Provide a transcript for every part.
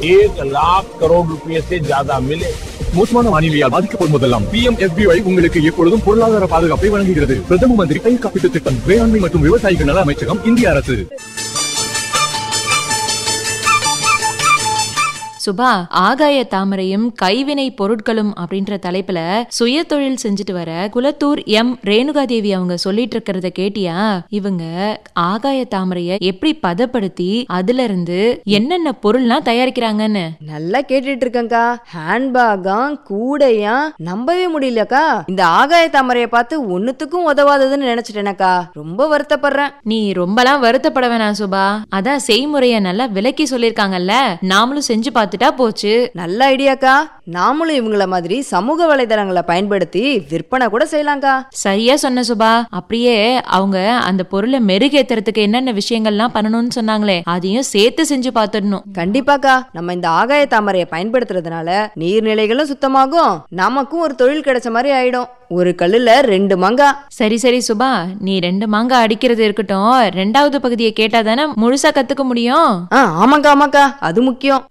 एक लाख करोड़ रुपए से ज्यादा मिले மோசமான வானிலையால் பாதிக்கப்படும் போதெல்லாம் பிஎம்எஸ்பிஐ உங்களுக்கு எப்பொழுதும் பொருளாதார பாதுகாப்பை வழங்குகிறது பிரதம மந்திரி பயிர் காப்பீட்டு திட்டம் வேளாண்மை மற்றும் விவசாயிகள் நல அமைச்சகம் இந்திய அரசு சுபா ஆகாய தாமரையும் கைவினை பொருட்களும் அப்படின்ற தலைப்புல சுய தொழில் செஞ்சுட்டு வர குலத்தூர் எம் ரேணுகாதேவி அவங்க சொல்லிட்டு இருக்கிறத கேட்டியா இவங்க ஆகாய தாமரைய எப்படி பதப்படுத்தி அதுல இருந்து என்னென்ன பொருள்லாம் தயாரிக்கிறாங்கன்னு நல்லா கேட்டுட்டு இருக்கேன்க்கா ஹேண்ட்பேகாம் கூடையா நம்பவே முடியலக்கா இந்த ஆகாய தாமரைய பார்த்து ஒண்ணுத்துக்கும் உதவாததுன்னு நினைச்சிட்டேனக்கா ரொம்ப வருத்தப்படுறேன் நீ ரொம்பலாம் வருத்தப்பட வேணாம் சுபா அதான் செய்முறைய நல்லா விளக்கி சொல்லிருக்காங்கல்ல நாமளும் செஞ்சு பார்த்துட்டா போச்சு நல்ல ஐடியாக்கா நாமளும் இவங்கள மாதிரி சமூக வலைதளங்களை பயன்படுத்தி விற்பனை கூட செய்யலாம்க்கா சரியா சொன்ன சுபா அப்படியே அவங்க அந்த பொருளை மெருகேத்துறதுக்கு என்னென்ன விஷயங்கள்லாம் பண்ணணும்னு சொன்னாங்களே அதையும் சேர்த்து செஞ்சு பார்த்துடணும் கண்டிப்பாக்கா நம்ம இந்த ஆகாய தாமரையை பயன்படுத்துறதுனால நீர்நிலைகளும் சுத்தமாகும் நமக்கும் ஒரு தொழில் கிடைச்ச மாதிரி ஆயிடும் ஒரு கல்லுல ரெண்டு மங்கா சரி சரி சுபா நீ ரெண்டு மாங்காய் அடிக்கிறது இருக்கட்டும் ரெண்டாவது பகுதியை கேட்டா தானே முழுசா கத்துக்க முடியும் ஆ ஆமாக்கா ஆமாக்கா அது முக்கியம்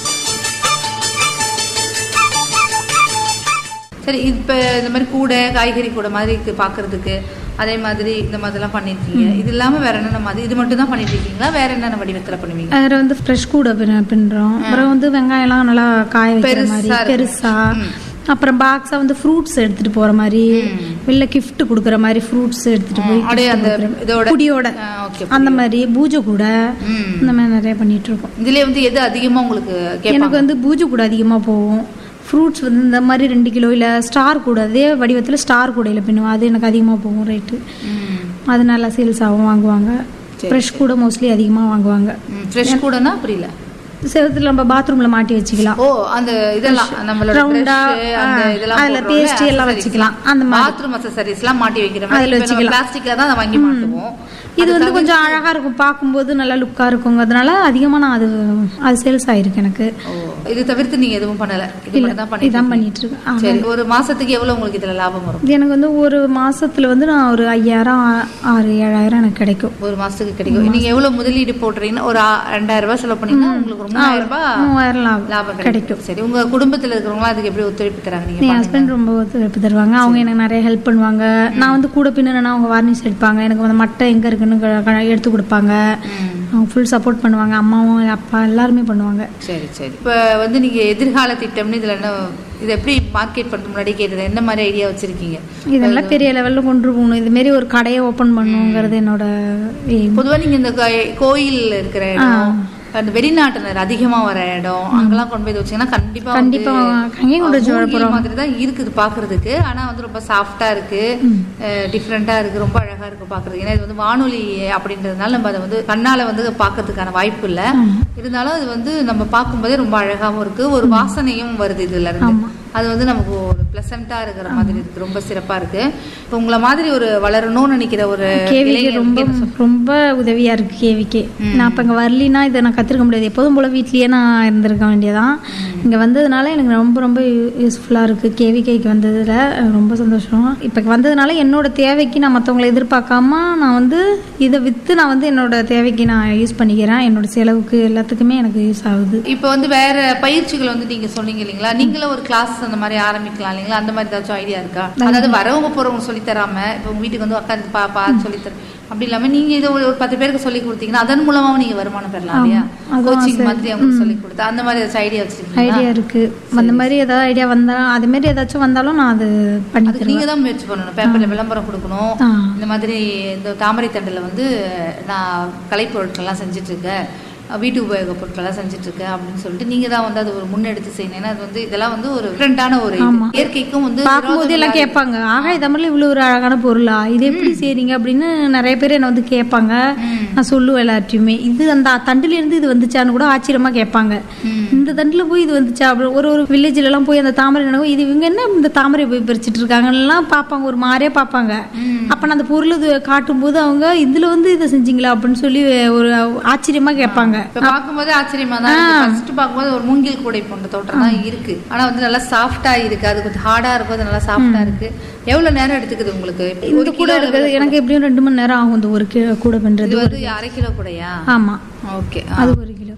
சரி இப்போ இந்த மாதிரி கூடை காய்கறி கூடை மாதிரி இருக்கு பார்க்கறதுக்கு அதே மாதிரி இந்த மாதிரிலாம் பண்ணியிருக்கீங்க இது இல்லாமல் வேற என்னென்ன மாதிரி இது மட்டும் தான் பண்ணிட்டு இருக்கீங்களா வேற என்னென்ன வடிவத்தில் பண்ணுவீங்க வேற வந்து ஃப்ரெஷ் கூட பின்ன- பின்னுறோம் அப்புறம் வந்து வெங்காயம்லாம் நல்லா காய வைக்கிற பெருசா மாதிரி இருக்கு. பெருசா அப்புறம் பாக்ஸா வந்து ஃப்ரூட்ஸ் எடுத்துட்டு போற மாதிரி வெளில கிஃப்ட் கொடுக்குற மாதிரி ஃப்ரூட்ஸ் எடுத்துட்டு போய் அப்படியே gift அந்த கொடுக்குற- இதோட குடியோட ஆ, okay, அந்த மாதிரி பூஜை கூட ம். இந்த மாதிரி நிறைய பண்ணிட்டு இருக்கோம் இதுல வந்து எது அதிகமாக உங்களுக்கு எனக்கு கேட்பாங்க வந்து பூஜை கூட அதிகமா போகும் ஃப்ரூட்ஸ் வந்து இந்த மாதிரி ரெண்டு கிலோ இல்ல ஸ்டார் கூட அதே வடிவத்துல ஸ்டார் கூடையில பின்னுவோம் அது எனக்கு அதிகமா போகும் ரேட்டு ம் அது நல்லா சேல்ஸ் ஆகும் வாங்குவாங்க ஃப்ரெஷ் கூட மோஸ்ட்லி அதிகமா வாங்குவாங்க ஃப்ரெஷ் கூடனா புரியல செவத்துல நம்ம பாத்ரூம்ல மாட்டி வச்சுக்கலாம் ஓ அந்த இதெல்லாம் நம்மளோட ரவுண்டா, brush, அந்த ஆ, இதெல்லாம் அதுல paste எல்லாம் வச்சுக்கலாம். அந்த மாதிரி. பாத்ரூம் அக்சசரிஸ் எல்லாம் மாட்டி வைக்கிற மாதிரி அதுல இப்ப நம்ம வச்சுக்கலாம். பிளாஸ்டிக்ல தான் அதை வாங்கி மாட்டுவோம் இது வந்து கொஞ்சம் அழகா இருக்கும் பார்க்கும்போது நல்லா லுக்கா இருக்கும் அதனால அதிகமா நான் அது அது சேல்ஸ் ஆயிருக்கு எனக்கு ஓ இது தவிர்த்து நீங்க எதுவும் பண்ணல இது இல்ல, மட்டும் தான் பண்ணிட்டு இதான் இருக்கீங்க. பண்ணிட்டு இருக்கேன். ஆமா. சரி ஒரு மாசத்துக்கு எவ்வளவு உங்களுக்கு இதுல லாபம் வரும் இது எனக்கு வந்து ஒரு மாசத்துல வந்து நான் ஒரு ஐயாயிரம் ஆ- ஆறு ஏழாயிரம் எனக்கு கிடைக்கும் ஒரு மாசத்துக்கு கிடைக்கும் நீங்க எவ்வளவு முதலீடு போடுறீங்கன்னா ஒரு ஆ- ரெண்டாயிரம் ரூபாய் செலவு பண்ணீங்கன்னா உங்களுக்கு ஒரு மூணாயிரம் ரூபாய் மூவாயிரம் லாபம் லாபம் கிடைக்கும் கிடைக்கும் சரி உங்க குடும்பத்துல இருக்கிறவங்க அதுக்கு எப்படி ஒத்துழைப்பு தராங்க நீங்க என் பண்ணுங்க. ஹஸ்பண்ட் ரொம்ப ஒத்துழைப்பு தருவாங்க அவங்க எனக்கு நிறைய ஹெல்ப் பண்ணுவாங்க நான் வந்து கூட பின்னா அவங்க வார்னிஷ் எடுப்பாங்க எனக்கு அந்த மட்டை எங்க இருக்குன்னு க- க- எடுத்து கொடுப்பாங்க அவங்க ஃபுல் சப்போர்ட் பண்ணுவாங்க அம்மாவும் அப்பா எல்லாருமே பண்ணுவாங்க சரி சரி இப்போ வந்து நீங்க எதிர்கால திட்டம்னு இதுல என்ன இது எப்படி மார்க்கெட் பண்றது முன்னாடி கேட்டது என்ன மாதிரி ஐடியா வச்சிருக்கீங்க இதெல்லாம் பெரிய லெவல்ல கொண்டு போகணும் இது மாரி ஒரு கடையை ஓபன் பண்ணணுங்கிறது என்னோட aim. பொதுவா நீங்க இந்த கோ- கோயில் இருக்கிற இடம் அந்த வெளிநாட்டினர் அதிகமா வர இடம் அங்கெல்லாம் கொண்டு போய் இதை வச்சீங்கன்னா கண்டிப்பா வந்து கண்டிப்பா அங்கேயும் கொண்டு வச்சு மூங்கில் வளர்ப்புறோம். மாதிரி தான் இருக்குது பாக்குறதுக்கு ஆனா வந்து ரொம்ப சாஃப்டா இருக்கு டிஃப்ரெண்டா இருக்கு ரொம்ப அழகா இருக்கு பாக்குறதுக்கு ஏன்னா இது வந்து வானொலி அப்படின்றதுனால நம்ம அதை வந்து கண்ணால வந்து பார்க்கறதுக்கான வாய்ப்பு இல்ல இருந்தாலும் அது வந்து நம்ம பார்க்கும்போதே ரொம்ப அழகாவும் இருக்கு ஒரு வாசனையும் வருது இதுல இருந்து அது வந்து நமக்கு ஒரு பிளசண்டா இருக்கிற மாதிரி இருக்கு ரொம்ப சிறப்பா இருக்கு இப்போ உங்களை மாதிரி ஒரு வளரணும்னு நினைக்கிற ஒரு கேவிக்கு இளைஞருக்கு ரொம்ப என்ன சொல்ல- ரொம்ப உதவியா இருக்கு கேவிக்கு நான் இப்போ இங்கே வரலினா இதை நான் கற்றுக்க முடியாது எப்போதும் போல வீட்லயே நான் இருந்திருக்க வேண்டியதான் இங்கே வந்ததுனால எனக்கு ரொம்ப ரொம்ப யூஸ்ஃபுல்லாக இருக்குது கேவிகைக்கு வந்ததில் அஹ், ரொம்ப சந்தோஷம் இப்போ வந்ததுனால என்னோட தேவைக்கு நான் மற்றவங்களை எதிர்பார்க்காம நான் வந்து இதை விற்று நான் வந்து என்னோட தேவைக்கு நான் யூஸ் பண்ணிக்கிறேன் என்னோட செலவுக்கு எல்லாத்துக்குமே எனக்கு யூஸ் ஆகுது இப்போ வந்து வேற பயிற்சிகள் வந்து நீங்க சொன்னீங்க இல்லைங்களா நீங்களும் ஒரு கிளாஸ் அந்த மாதிரி ஆரம்பிக்கலாம் இல்லைங்களா அந்த மாதிரி ஏதாச்சும் ஐடியா இருக்கா அதாவது வரவங்க போறவங்க சொல்லி தராம இப்போ உங்க வீட்டுக்கு வந்து உட்காந்து பா பா சொல்லி தர அப்படி இல்லாம நீங்க இதை ஒரு ஒரு பத்து பேருக்கு சொல்லி கொடுத்தீங்கன்னா அதன் மூலமாவும் நீங்க வருமானம் பெறலாம் இல்லையா அதுவும் கோச்சிங் சரி. மாதிரி அவங்க சொல்லி கொடுத்தா அந்த மாதிரி ஏதாச்சும் ஐடியா வச்சிருக்கீங்களா ஐடியா இருக்கு அந்த மாதிரி ஏதாவது ஐடியா வந்தா அது மாதிரி ஏதாச்சும் வந்தாலும் நான் அது பண்ணி அதுக்கு தருவேன் நீங்க தான் முயற்சி பண்ணணும் பேப்பர்ல விளம்பரம் கொடுக்கணும் ஆ. இந்த மாதிரி இந்த தாமரை தண்டில் வந்து நான் கலைப்பொருட்கள்லாம் செஞ்சுட்டு இருக்கேன் வீட்டு உபயோக பொருட்கள்லாம் செஞ்சுட்டு இருக்கேன் அப்படின்னு சொல்லிட்டு நீங்க தான் வந்து அது ஒரு முன்னெடுத்து செய்யணும் ஏன்னா அது வந்து இதெல்லாம் வந்து ஒரு டிஃப்ரெண்டான ஒரு இது. ஆமா. இயற்கைக்கும் வந்து பார்க்கும்போது எல்லாம் விரோதம் கேட்பாங்க ஆகாய தமிழ்ல இவ்வளவு ஒரு அழகான பொருளா இது எப்படி செய்றீங்க அப்படின்னு நிறைய பேர் என்ன வந்து கேட்பாங்க நான் சொல்லுவேன் எல்லார்ட்டையுமே இது அந்த தண்டுல இருந்து இது வந்துச்சான்னு கூட ஆச்சரியமா கேட்பாங்க இந்த தண்டுல போய் இது வந்துச்சா அப்படி ஒரு ஒரு வில்லேஜ்ல எல்லாம் போய் அந்த தாமரை நடக்கும் இது இவங்க என்ன இந்த தாமரை போய் பறிச்சிட்டு இருக்காங்கலாம் பார்ப்பாங்க ஒரு மாதிரியே பார்ப்பாங்க அப்ப நான் அந்த பொருள் இது காட்டும்போது அவங்க இதுல வந்து இதை செஞ்சீங்களா அப்படின்னு சொல்லி ஒரு ஆச்சரியமா கேட்பாங்க இப்ப பார்க்கும்போது ஆச்சரியமா தான் இருக்கு ஃபர்ஸ்ட் பார்க்கும்போது ஒரு மூங்கில் கூடை போன்ற தோற்றம் தான் இருக்கு ஆனா வந்து நல்லா சாஃப்டா இருக்கு அது கொஞ்சம் ஹார்டா இருக்கும் அது நல்லா சாஃப்டா இருக்கு எவ்வளவு நேரம் எடுத்துக்குது உங்களுக்கு இந்த ஒரு கூட கிலோ இருக்குது எனக்கு எப்படியும் ரெண்டு மணி நேரம் ஆகும் இந்த ஒரு கி- கூட இது பண்றது வந்து அரை கிலோ கூடையா ஆமா ஓகே அது ஒரு கிலோ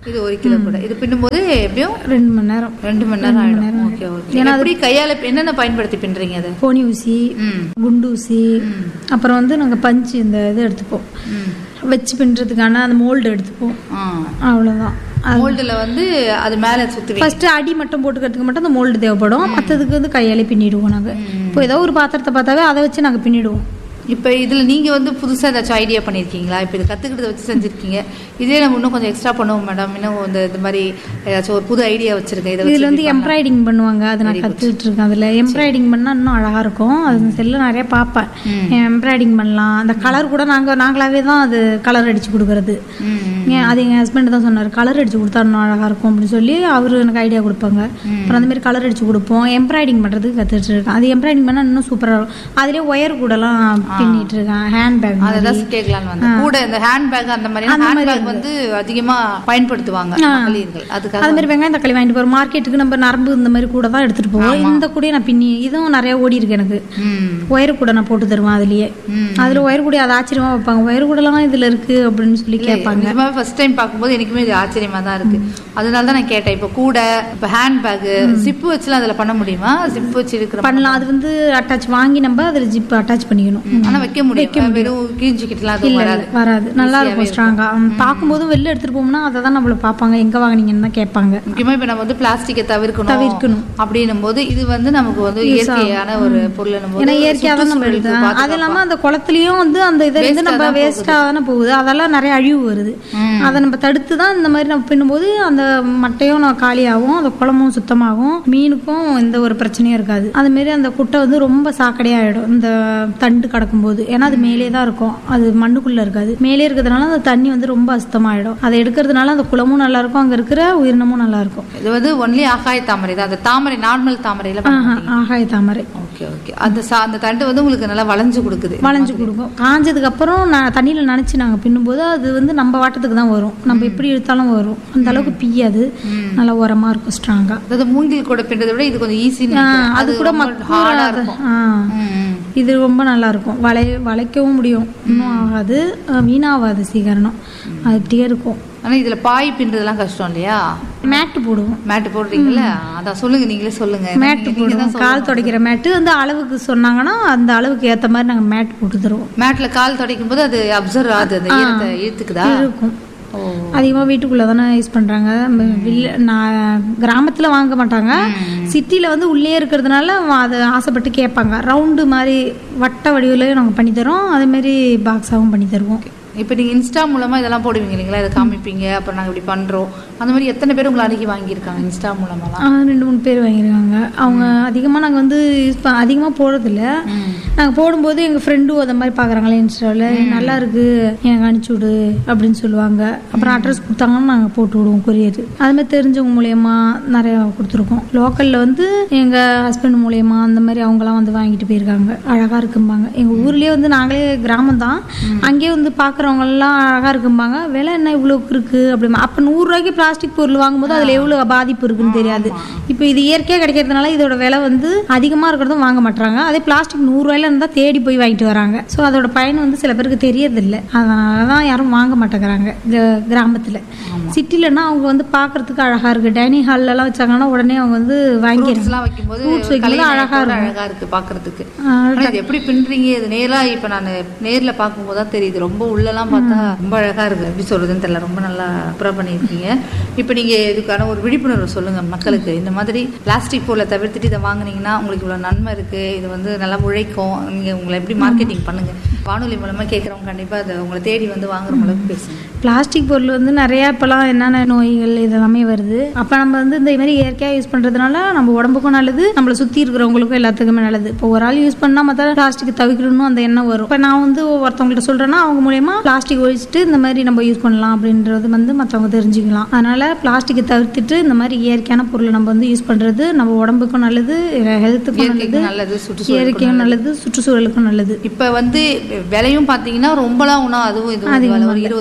இது ஒரு கிலோ கூட இது பின்னும்போது எப்படியும் ரெண்டு மணி நேரம் ரெண்டு மணி நேரம் ஆயிடும் ஓகே ஓகே எப்படி கையால என்னென்ன பயன்படுத்தி பின்றீங்க அதை கோணி ஊசி ம் குண்டு ஊசி அப்புறம் வந்து நாங்கள் பஞ்சு இந்த இது எடுத்துப்போம் ம் வச்சு பின்னுறதுக்கான அந்த மோல்டு எடுத்துப்போம் ஆ அவ்வளோதான் மோல்டுல வந்து அது மேல சுத்துவீங்க ஃபர்ஸ்ட் அடி மட்டும் போட்டுக்கிறதுக்கு மட்டும் அந்த மோல்டு தேவைப்படும் மற்றதுக்கு வந்து கையாலே பின்னிடுவோம் நாங்கள் இப்போ ஏதோ ஒரு பாத்திரத்தை பார்த்தாவே அதை வச்சு நாங்கள் பின்னிடுவோம் இப்போ இதுல நீங்க வந்து புதுசா ஏதாச்சும் ஐடியா பண்ணிருக்கீங்களா இப்போ இது கத்துக்கிட்டத வச்சு செஞ்சிருக்கீங்க இதே நம்ம இன்னும் கொஞ்சம் எக்ஸ்ட்ரா பண்ணுவோம் மேடம் இன்னும் இந்த இந்த மாதிரி ஏதாச்சும் ஒரு புது ஐடியா வச்சிருக்கேன் இதை இதுல வச்சு வந்து எம்ப்ராய்டிங் பண்ணுவாங்க அதை நான் கத்துக்கிட்டு இருக்கேன் அதுல எம்ப்ராய்டிங் பண்ணா இன்னும் அழகா இருக்கும் அது செல்ல நிறைய பார்ப்பேன் எம்ப்ராய்டிங் பண்ணலாம் அந்த கலர் கூட நாங்க நாங்களாவே தான் அது கலர் அடிச்சு கொடுக்கறது ஏன் அது எங்க ஹஸ்பண்ட் தான் சொன்னார் கலர் அடிச்சு கொடுத்தா இன்னும் அழகா இருக்கும் அப்படின்னு சொல்லி அவரு எனக்கு ஐடியா கொடுப்பாங்க அப்புறம் அந்த மாதிரி கலர் அடிச்சு கொடுப்போம் எம்ப்ராய்டிங் பண்றதுக்கு கத்துட்டு இருக்கேன் அது எம்ப்ராய்டிங் பண்ணா இன்னும் சூப்பரா இருக்கும் அதுலயே ஒயர் கூடலாம் பின்னிட்டு இருக்கேன் ஹேண்ட் பேக் அதெல்லாம் கேட்கலான்னு வந்து கூட இந்த ஹேண்ட் பேக் அந்த மாதிரி ஹேண்ட் பேக் வந்து அதிகமா பயன்படுத்துவாங்க மகளிர்கள் அதுக்காக அது மாதிரி வெங்காயம் தக்காளி வாங்கிட்டு போறோம் மார்க்கெட்டுக்கு நம்ம நரம்பு இந்த மாதிரி கூட தான் எடுத்துட்டு போவோம் இந்த கூடயே நான் பின்னி இதுவும் நிறைய ஓடி இருக்கு எனக்கு ம் ஒயர் கூட நான் போட்டு தருவேன் அதுலயே அதுல ஒயர் கூட அது ஆச்சரியமா வைப்பாங்க ஒயர் கூடலாம் இதுல இருக்கு அப்படின்னு சொல்லி கேட்பாங்க நிஜமாவே ஃபர்ஸ்ட் டைம் பார்க்கும்போது எனக்குமே இது ஆச்சரியமா தான் இருக்கு அதனால தான் நான் கேட்டேன் இப்போ கூட இப்போ ஹேண்ட் பேக் ஜிப்பு வச்சுலாம் அதில் பண்ண முடியுமா ஜிப் வச்சு இருக்கிற பண்ணலாம் அது வந்து அட்டாச் வாங்கி நம்ம அதுல ஜிப் அட்டாச் பண்ணிக்கணும் ஆனா வைக்க முடியும் வெறும் கிழிஞ்சிக்கிட்டுலாம் அது இல்ல வராது இல்ல வராது நல்லா இருக்கும் ஸ்ட்ராங்கா பார்க்கும்போதும் வெளில எடுத்துட்டு போகும்னா அதை தான் நம்மள பார்ப்பாங்க எங்க வாங்குனீங்கன்னு தான் கேட்பாங்க முக்கியமா இப்ப நம்ம வந்து பிளாஸ்டிக்கை தவிர்க்கணும் தவிர்க்கணும். அப்படின்னும் போது இது வந்து நமக்கு வந்து இயற்கையான ஒரு பொருள் ஏன்னா இயற்கையா தான் நம்ம எடுத்தோம் அது இல்லாம அந்த குளத்துலயும் வந்து அந்த இதை வந்து நம்ம வேஸ்டா தானே போகுது அதெல்லாம் நிறைய அழிவு வருது அதை நம்ம தடுத்து தான் இந்த மாதிரி நம்ம பின்னும்போது அந்த மட்டையும் நான் காலியாகும் அந்த குளமும் சுத்தமாகும் மீனுக்கும் எந்த ஒரு பிரச்சனையும் இருக்காது அது மாரி அந்த குட்டை வந்து ரொம்ப சாக்கடையாயிடும் இந்த தண்டு கிடக்கும்போது ஏன்னா அது மேலே தான் இருக்கும் அது மண்ணுக்குள்ள இருக்காது மேலே இருக்கிறதுனால அந்த தண்ணி வந்து ரொம்ப அசுத்தமாயிடும் அதை எடுக்கிறதுனால அந்த குளமும் நல்லா இருக்கும் அங்க இருக்கிற உயிரினமும் நல்லா இருக்கும் இது வந்து ஒன்லி ஆகாய தாமரை தான் அந்த தாமரை நார்மல் தாமரையில ஆஹா, ஆகாய தாமரை ஓகே ஓகே அந்த சா- அந்த தண்டு வந்து உங்களுக்கு நல்லா வளைஞ்சு கொடுக்குது வளைஞ்சு கொடுக்கும் காஞ்சதுக்கு அப்புறம் நான் தண்ணியில் நனைச்சு நாங்கள் பின்னும்போது அது வந்து நம்ம வாட்டத்துக்கு தான் வரும் நம்ம எப்படி இழுத்தாலும் வரும் அந்த அளவுக்கு பிய்யாது நல்லா உரமா இருக்கும் ஸ்ட்ராங்கா அதாவது மூங்கில் கூட பின்றதை விட இது கொஞ்சம் ஈஸி அது கூட ஹார்டா மக்கூடாது இருக்கும் ஆ. ம், ம். இது ரொம்ப நல்லா இருக்கும் வளை வளைக்கவும் முடியும் இன்னும் ஆகாது அஹ் வீணாகாது சீக்கிரம் அது இப்படியே இருக்கும் ஆனா இதுல பாய் பின்றதெல்லாம் கஷ்டம் இல்லையா மேட்டு போடுவோம் மேட்டு போடுறீங்கல்ல அதான் சொல்லுங்க நீங்களே சொல்லுங்க மேட்டு நீங்க- நீங்க தான் போடுவோம் கால் துடைக்கிற மேட்டு வந்து அளவுக்கு சொன்னாங்கன்னா அந்த அளவுக்கு ஏத்த மாதிரி நாங்கள் மேட் போட்டு தருவோம் மேட்ல கால் துடைக்கும் போது அது அப்சர்வ் ஆகுது அந்த ஈரத்தை இழுத்துக்குதா இருக்கும் ஓ அதிகமாக வீட்டுக்குள்ளே தானே யூஸ் பண்ணுறாங்க வில்ல நான் கிராமத்தில் வாங்க மாட்டாங்க சிட்டியில் வந்து உள்ளே இருக்கிறதுனால அதை ஆசைப்பட்டு கேட்பாங்க ரவுண்டு மாதிரி வட்ட வடிவில் நாங்கள் பண்ணித்தரோம் அதேமாரி பாக்ஸாகவும் பண்ணி தருவோம் இப்போ நீங்க இன்ஸ்டா மூலமா இதெல்லாம் போடுவீங்க இல்லைங்களா இதை காமிப்பீங்க அப்புறம் நாங்க இப்படி பண்றோம் அந்த மாதிரி எத்தனை பேர் உங்களை அணுகி வாங்கியிருக்காங்க இன்ஸ்டா மூலமாலாம் ஆ, ரெண்டு மூணு பேர் வாங்கியிருக்காங்க அவங்க அதிகமாக நாங்கள் வந்து யூஸ் ப அதிகமாக போடுறதில்ல நாங்கள் போடும்போது எங்கள் ஃப்ரெண்டும் அதை மாதிரி பார்க்குறாங்களே இன்ஸ்டாவில் நல்லா இருக்கு எனக்கு அனுப்பிச்சி விடு அப்படின்னு சொல்லுவாங்க அப்புறம் அட்ரஸ் கொடுத்தாங்கன்னா நாங்கள் போட்டு விடுவோம் கொரியர் அது மாதிரி தெரிஞ்சவங்க மூலயமா நிறையா கொடுத்துருக்கோம் லோக்கலில் வந்து எங்கள் ஹஸ்பண்ட் மூலயமா அந்த மாதிரி அவங்களாம் வந்து வாங்கிட்டு போயிருக்காங்க அழகாக இருக்கும்பாங்க எங்கள் ஊர்லேயே வந்து நாங்களே கிராமம் தான் அங்கேயே வந்து பார்க்குறவங்க எல்லாம் அழகாக இருக்கும்பாங்க விலை என்ன இவ்வளோக்கு இருக்குது அப்படிமா அப்போ நூறுரூவாய்க்கு பிளாஸ்டிக் பொருள் வாங்கும்போது அதில் எவ்வளோ பாதிப்பு இருக்குன்னு தெரியாது இப்போ இது இயற்கையாக கிடைக்கிறதுனால இதோட விலை வந்து அதிகமாக இருக்கிறதும் வாங்க மாட்டாங்க அதே பிளாஸ்டிக் நூறுரூவாயில இருந்தால் தேடி போய் வாங்கிட்டு வராங்க ஸோ அதோட பயன் வந்து சில பேருக்கு தெரியறதில்ல அதனால தான் யாரும் வாங்க மாட்டேங்கிறாங்க கிராமத்தில் சிட்டிலன்னா அவங்க வந்து பார்க்கறதுக்கு அழகாக இருக்குது டைனிங் ஹால்லலாம் வச்சாங்கன்னா உடனே அவங்க வந்து வாங்கிடுறாங்க எல்லாம் வைக்கும்போது Fruits வைக்கும்போது கலை அழகா நயத்தோட இருக்கும். அழகா இருக்கு பாக்குறதுக்கு ஆனா இது எப்படி பின்றீங்க இது நேரா இப்ப நான் நேர்ல பார்க்கும்போது தான் தெரியுது ரொம்ப உள்ளெல்லாம் பார்த்தா ரொம்ப அழகா இருக்கு எப்படி சொல்றதுன்னு தெரியல ரொம்ப நல்லா அப்புறம் பண்ணியிருக்கீங்க இப்ப நீங்க இதுக்கான ஒரு விழிப்புணர்வு சொல்லுங்க மக்களுக்கு இந்த மாதிரி பிளாஸ்டிக் பொருளை தவிர்த்துட்டு இதை வாங்குனீங்கன்னா உங்களுக்கு இவ்வளவு நன்மை இருக்கு இது வந்து நல்லா உழைக்கும் நீங்க உங்களை எப்படி மார்க்கெட்டிங் பண்ணுங்க வானொலி மூலமா கேட்கறவங்க கண்டிப்பா அதை உங்களை தேடி வந்து வாங்குற அளவுக்கு பேசுங்க பிளாஸ்டிக் பொருள் வந்து நிறைய இப்போலாம் என்னென்ன நோய்கள் இதெல்லாமே வருது அப்போ நம்ம வந்து இந்த மாதிரி இயற்கையாக யூஸ் பண்ணுறதுனால நம்ம உடம்புக்கும் நல்லது நம்மளை சுற்றி இருக்கிறவங்களுக்கும் எல்லாத்துக்குமே நல்லது இப்போ ஒரு ஆள் யூஸ் பண்ணால் மற்ற பிளாஸ்டிக் தவிர்க்கணும்னு அந்த எண்ணம் வரும் இப்போ நான் வந்து ஒருத்தவங்கள்ட்ட சொல்கிறேன்னா அவங்க மூலயமா பிளாஸ்டிக் ஒழிச்சிட்டு இந்த மாதிரி நம்ம யூஸ் பண்ணலாம் அப்படின்றது வந்து மற்றவங்க தெரிஞ்சுக்கலாம் அதனால பிளாஸ்டிக்கை தவிர்த்துட்டு இந்த மாதிரி இயற்கையான பொருளை நம்ம வந்து யூஸ் பண்ணுறது நம்ம உடம்புக்கும் நல்லது ஹெல்த்துக்கும் இயற்கைக்கும் நல்லது நல்லது சுற்றுச்சூழலுக்கும் இயற்கையும் நல்லது சுற்றுச்சூழலுக்கும் நல்லது இப்ப வந்து விலையும் பாத்தீங்கன்னா ரொம்பலாம் ஒன்றும் அதுவும் இது ஒரு இருபது ரூபா முப்பது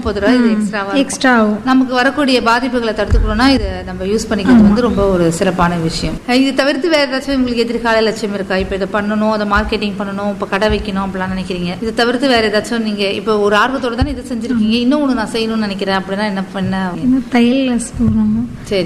முப்பது ரூபாய் இது எக்ஸ்ட்ராவா எக்ஸ்ட்ரா ஆகும் நமக்கு வரக்கூடிய பாதிப்புகளை தடுத்துக்கணும்னா இதை நம்ம யூஸ் பண்ணிக்கிறது வந்து ரொம்ப ஒரு சிறப்பான விஷயம் இது தவிர்த்து வேற ஏதாச்சும் உங்களுக்கு எதிர்கால லட்சியம் இருக்கா இப்போ இதை பண்ணணும் அதை மார்க்கெட்டிங் பண்ணணும் இப்போ கடை வைக்கணும் அப்படிலாம் நினைக்கிறீங்க இது தவிர்த்து வேற ஏதாச்சும் நீங்க இப்போ ஒரு ஆர்வத்தோட தானே இது செஞ்சிருக்கீங்க இன்னும் ஒன்று நான் செய்யணும்னு நினைக்கிறேன் அப்படின்னா என்ன பண்ண தையல் கிளாஸ் போகணும் சரி